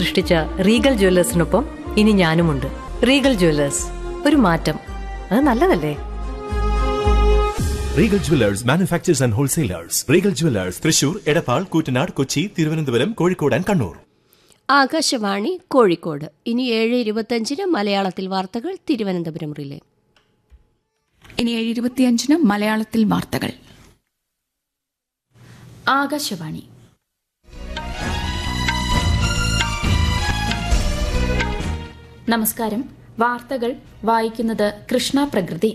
സൃഷ്ടിച്ച റീഗൽ ജ്വല്ലേഴ്സിനൊപ്പം ഇനി ഞാനുമുണ്ട് Regal Jewellers ഒരു മാറ്റം അത് നല്ലതല്ലേ Regal jewellers manufacturers and wholesalers Regal jewellers Thrissur Edappal Koottanad Kochi Thiruvananthapuram Kozhikode and Kannur Akashvani Kozhikode ഇനി ഏഴ് ഇരുപത്തഞ്ചിന് മലയാളത്തിൽ വാർത്തകൾ തിരുവനന്തപുരം റിലേ ഇനി ഏഴ് ഇരുപത്തിയഞ്ചിന് മലയാളത്തിൽ വാർത്തകൾ ആകാശവാണി നമസ്കാരം വാർത്തകൾ വായിക്കുന്നത് കൃഷ്ണ പ്രകൃതി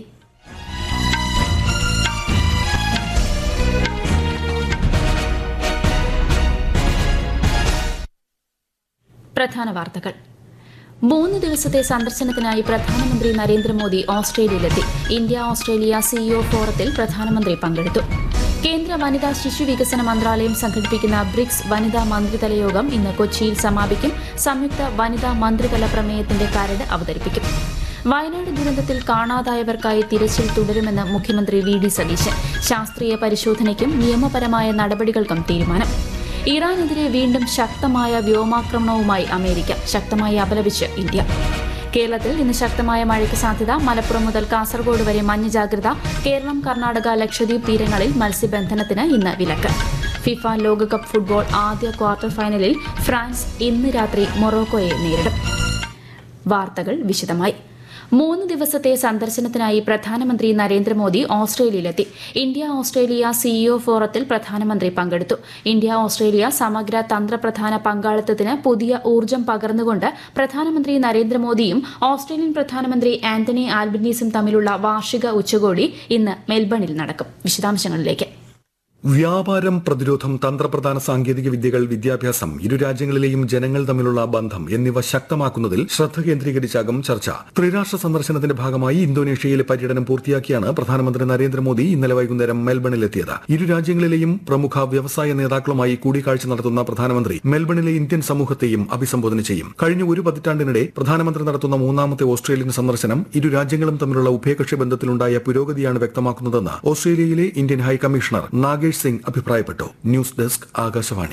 പ്രധാന വാർത്തകൾ മൂന്ന് ദിവസത്തെ സന്ദർശനത്തിനായി പ്രധാനമന്ത്രി നരേന്ദ്രമോദി ഓസ്ട്രേലിയയിലെത്തി ഇന്ത്യ ഓസ്ട്രേലിയ സിഇഒ ഫോറത്തിൽ പ്രധാനമന്ത്രി പങ്കെടുത്തു കേന്ദ്ര വനിതാ ശിശു വികസന മന്ത്രാലയം സംഘടിപ്പിക്കുന്ന ബ്രിക്സ് വനിതാ മന്ത്രിതല യോഗം ഇന്ന് കൊച്ചിയിൽ സമാപിക്കും സംയുക്ത വനിതാ മന്ത്രിതല പ്രമേയത്തിന്റെ കരട് അവതരിപ്പിക്കും വയനാട് ദുരന്തത്തിൽ കാണാതായവർക്കായി തിരച്ചിൽ തുടരുമെന്ന് മുഖ്യമന്ത്രി വി ഡി സതീശൻ ശാസ്ത്രീയ പരിശോധനയ്ക്കും നിയമപരമായ നടപടികൾക്കും തീരുമാനം ഇറാനെതിരെ വീണ്ടും ശക്തമായ വ്യോമാക്രമണവുമായി അമേരിക്ക ശക്തമായി അപലപിച്ച് ഇന്ത്യ കേരളത്തിൽ ഇന്ന് ശക്തമായ മഴയ്ക്ക് സാധ്യത മലപ്പുറം മുതൽ കാസർഗോഡ് വരെ മഞ്ഞ ജാഗ്രത കേരളം കർണാടക ലക്ഷദ്വീപ് തീരങ്ങളിൽ മത്സ്യബന്ധനത്തിന് ഇന്ന് വിലക്ക് ഫിഫ ലോകകപ്പ് ഫുട്ബോൾ ആദ്യ ക്വാർട്ടർ ഫൈനലിൽ ഫ്രാൻസ് ഇന്ന് രാത്രി മൊറോക്കോയെ നേരിടും വാർത്തകൾ വിശദമായി മൂന്ന് ദിവസത്തെ സന്ദർശനത്തിനായി പ്രധാനമന്ത്രി നരേന്ദ്രമോദി ഓസ്ട്രേലിയയിലെത്തി ഇന്ത്യ ഓസ്ട്രേലിയ സിഇഒ ഫോറത്തിൽ പ്രധാനമന്ത്രി പങ്കെടുത്തു ഇന്ത്യ ഓസ്ട്രേലിയ സമഗ്ര തന്ത്രപ്രധാന പങ്കാളിത്തത്തിന് പുതിയ ഊർജ്ജം പകർന്നുകൊണ്ട് പ്രധാനമന്ത്രി നരേന്ദ്രമോദിയും ഓസ്ട്രേലിയൻ പ്രധാനമന്ത്രി ആന്റണി ആൽബനീസും തമ്മിലുള്ള വാർഷിക ഉച്ചകോടി ഇന്ന് മെൽബണിൽ നടക്കും വിശദാംശങ്ങളിലേക്ക് വ്യാപാരം പ്രതിരോധം തന്ത്രപ്രധാന സാങ്കേതിക വിദ്യകൾ വിദ്യാഭ്യാസം ഇരു രാജ്യങ്ങളിലെയും ജനങ്ങൾ തമ്മിലുള്ള ബന്ധം എന്നിവ ശക്തമാക്കുന്നതിൽ ശ്രദ്ധ കേന്ദ്രീകരിച്ചാകും ചർച്ച ത്രിരാഷ്ട്ര സന്ദർശനത്തിന്റെ ഭാഗമായി ഇന്തോനേഷ്യയിലെ പര്യടനം പൂർത്തിയാക്കിയാണ് പ്രധാനമന്ത്രി നരേന്ദ്രമോദി ഇന്നലെ വൈകുന്നേരം മെൽബണിലെത്തിയത് ഇരു രാജ്യങ്ങളിലെയും പ്രമുഖ വ്യവസായ നേതാക്കളുമായി കൂടിക്കാഴ്ച നടത്തുന്ന പ്രധാനമന്ത്രി മെൽബണിലെ ഇന്ത്യൻ സമൂഹത്തെയും അഭിസംബോധന ചെയ്യും കഴിഞ്ഞ ഒരു പതിറ്റാണ്ടിനിടെ പ്രധാനമന്ത്രി നടത്തുന്ന മൂന്നാമത്തെ ഓസ്ട്രേലിയൻ സന്ദർശനം ഇരു രാജ്യങ്ങളും തമ്മിലുള്ള ഉഭയകക്ഷി ബന്ധത്തിലുണ്ടായ പുരോഗതിയാണ് വ്യക്തമാക്കുന്നതെന്ന് ഓസ്ട്രേലിയയിലെ ഇന്ത്യൻ ഹൈക്കമ്മീഷണർ നാഗേഷ് സിംഗ് അഭിപ്രായപ്പെട്ടു ന്യൂസ് ഡെസ്ക് ആകാശവാണി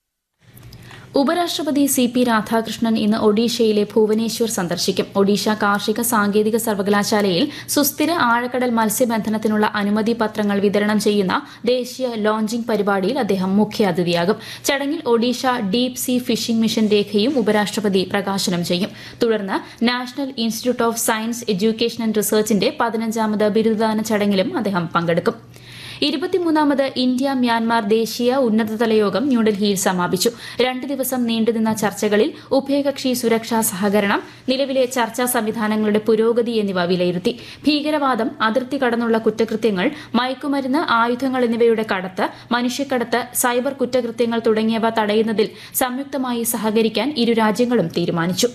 ഉപരാഷ്ട്രപതി സി പി രാധാകൃഷ്ണൻ ഇന്ന് ഒഡീഷയിലെ ഭുവനേശ്വർ സന്ദർശിക്കും ഒഡീഷ കാർഷിക സാങ്കേതിക സർവകലാശാലയിൽ സുസ്ഥിര ആഴക്കടൽ മത്സ്യബന്ധനത്തിനുള്ള അനുമതി പത്രങ്ങൾ വിതരണം ചെയ്യുന്ന ദേശീയ ലോഞ്ചിംഗ് പരിപാടിയിൽ അദ്ദേഹം മുഖ്യാതിഥിയാകും ചടങ്ങിൽ Odisha deep sea fishing mission രേഖയും ഉപരാഷ്ട്രപതി പ്രകാശനം ചെയ്യും തുടർന്ന് national institute of science education and റിസർച്ചിന്റെ പതിനഞ്ചാമത് ബിരുദദാന ചടങ്ങിലും അദ്ദേഹം പങ്കെടുക്കും ഇരുപത്തിമൂന്നാമത് ഇന്ത്യ മ്യാൻമാർ ദേശീയ ഉന്നതതല യോഗം ന്യൂഡൽഹിയിൽ സമാപിച്ചു രണ്ട് ദിവസം നീണ്ടുനിന്ന ചർച്ചകളിൽ ഉഭയകക്ഷി സുരക്ഷാ സഹകരണം നിലവിലെ ചർച്ചാ സംവിധാനങ്ങളുടെ പുരോഗതി എന്നിവ വിലയിരുത്തി ഭീകരവാദം അതിർത്തി കടന്നുള്ള കുറ്റകൃത്യങ്ങൾ മയക്കുമരുന്ന് ആയുധങ്ങൾ എന്നിവയുടെ കടത്ത് മനുഷ്യക്കടത്ത് സൈബർ കുറ്റകൃത്യങ്ങൾ തുടങ്ങിയവ തടയുന്നതിൽ സംയുക്തമായി സഹകരിക്കാൻ ഇരു രാജ്യങ്ങളും തീരുമാനിച്ചു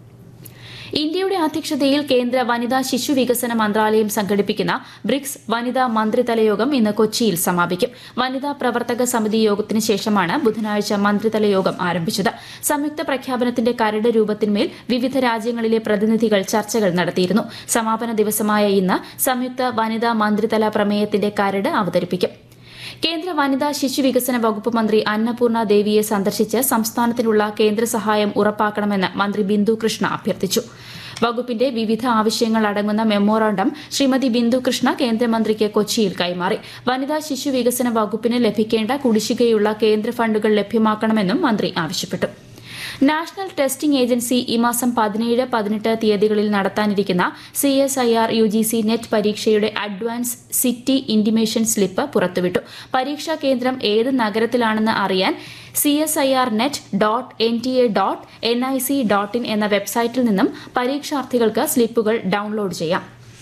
ഇന്ത്യയുടെ അധ്യക്ഷതയിൽ കേന്ദ്ര വനിതാ ശിശു വികസന മന്ത്രാലയം സംഘടിപ്പിക്കുന്ന ബ്രിക്സ് വനിതാ മന്ത്രിതല യോഗം ഇന്ന് കൊച്ചിയിൽ സമാപിക്കും വനിതാ പ്രവർത്തക സമിതി യോഗത്തിന് ശേഷമാണ് ബുധനാഴ്ച മന്ത്രിതല യോഗം ആരംഭിച്ചത് സംയുക്ത പ്രഖ്യാപനത്തിന്റെ കരട് രൂപത്തിന്മേൽ വിവിധ രാജ്യങ്ങളിലെ പ്രതിനിധികൾ ചർച്ചകൾ നടത്തിയിരുന്നു സമാപന ദിവസമായ ഇന്ന് സംയുക്ത വനിതാ മന്ത്രിതല പ്രമേയത്തിന്റെ കരട് അവതരിപ്പിക്കും കേന്ദ്ര വനിതാ ശിശു വികസന വകുപ്പ് മന്ത്രി അന്നപൂർണ ദേവിയെ സന്ദർശിച്ച് സംസ്ഥാനത്തിനുള്ള കേന്ദ്ര സഹായം ഉറപ്പാക്കണമെന്ന് മന്ത്രി ബിന്ദു കൃഷ്ണ അഭ്യർത്ഥിച്ചു വകുപ്പിന്റെ വിവിധ ആവശ്യങ്ങൾ അടങ്ങുന്ന മെമ്മോറാണ്ടം ശ്രീമതി ബിന്ദു കൃഷ്ണ കേന്ദ്രമന്ത്രിക്ക് കൊച്ചിയിൽ കൈമാറി വനിതാ ശിശു വികസന വകുപ്പിന് ലഭിക്കേണ്ട കുടിശ്ശികയുള്ള കേന്ദ്ര ഫണ്ടുകൾ ലഭ്യമാക്കണമെന്നും മന്ത്രി ആവശ്യപ്പെട്ടു നാഷണൽ ടെസ്റ്റിംഗ് ഏജൻസി ഈ മാസം പതിനേഴ് പതിനെട്ട് തീയതികളിൽ നടത്താനിരിക്കുന്ന C S I R U G C net പരീക്ഷയുടെ അഡ്വാൻസ് സിറ്റി ഇന്റിമേഷൻ സ്ലിപ്പ് പുറത്തുവിട്ടു പരീക്ഷാ കേന്ദ്രം ഏത് നഗരത്തിലാണെന്ന് അറിയാൻ C S I R net dot N T A dot N I C dot in എന്ന വെബ്സൈറ്റിൽ നിന്നും പരീക്ഷാർത്ഥികൾക്ക് സ്ലിപ്പുകൾ ഡൌൺലോഡ് ചെയ്യാം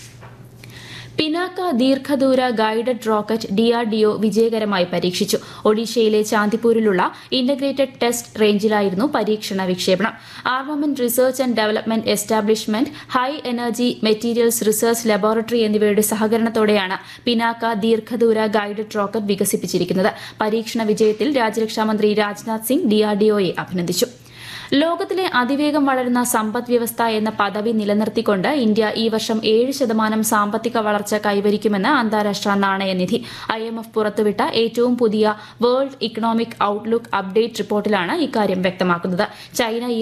പിനാക്ക ദീർഘദൂര ഗൈഡഡ് റോക്കറ്റ് ഡിആർഡിഒ വിജയകരമായി പരീക്ഷിച്ചു ഒഡീഷയിലെ ചാന്ദിപ്പൂരിലുള്ള ഇന്റഗ്രേറ്റഡ് ടെസ്റ്റ് റേഞ്ചിലായിരുന്നു പരീക്ഷണ വിക്ഷേപണം armament research and development establishment high energy materials research laboratory എന്നിവയുടെ സഹകരണത്തോടെയാണ് പിനാക്ക ദീർഘദൂര ഗൈഡഡ് റോക്കറ്റ് വികസിപ്പിച്ചിരിക്കുന്നത് പരീക്ഷണ വിജയത്തിൽ രാജ്യരക്ഷാമന്ത്രി രാജ്നാഥ് സിംഗ് ഡിആർഡിഒയെ അഭിനന്ദിച്ചു ലോകത്തിലെ അതിവേഗം വളരുന്ന സമ്പദ് വ്യവസ്ഥ എന്ന പദവി നിലനിർത്തിക്കൊണ്ട് ഇന്ത്യ ഈ വർഷം ഏഴ് ശതമാനം സാമ്പത്തിക വളർച്ച കൈവരിക്കുമെന്ന് അന്താരാഷ്ട്ര നാണയനിധി ഐ എം എഫ് പുറത്തുവിട്ട ഏറ്റവും പുതിയ വേൾഡ് ഇക്കണോമിക് ഔട്ട്ലുക്ക് അപ്ഡേറ്റ് റിപ്പോർട്ടിലാണ് ഇക്കാര്യം വ്യക്തമാക്കുന്നത് ചൈന ഈ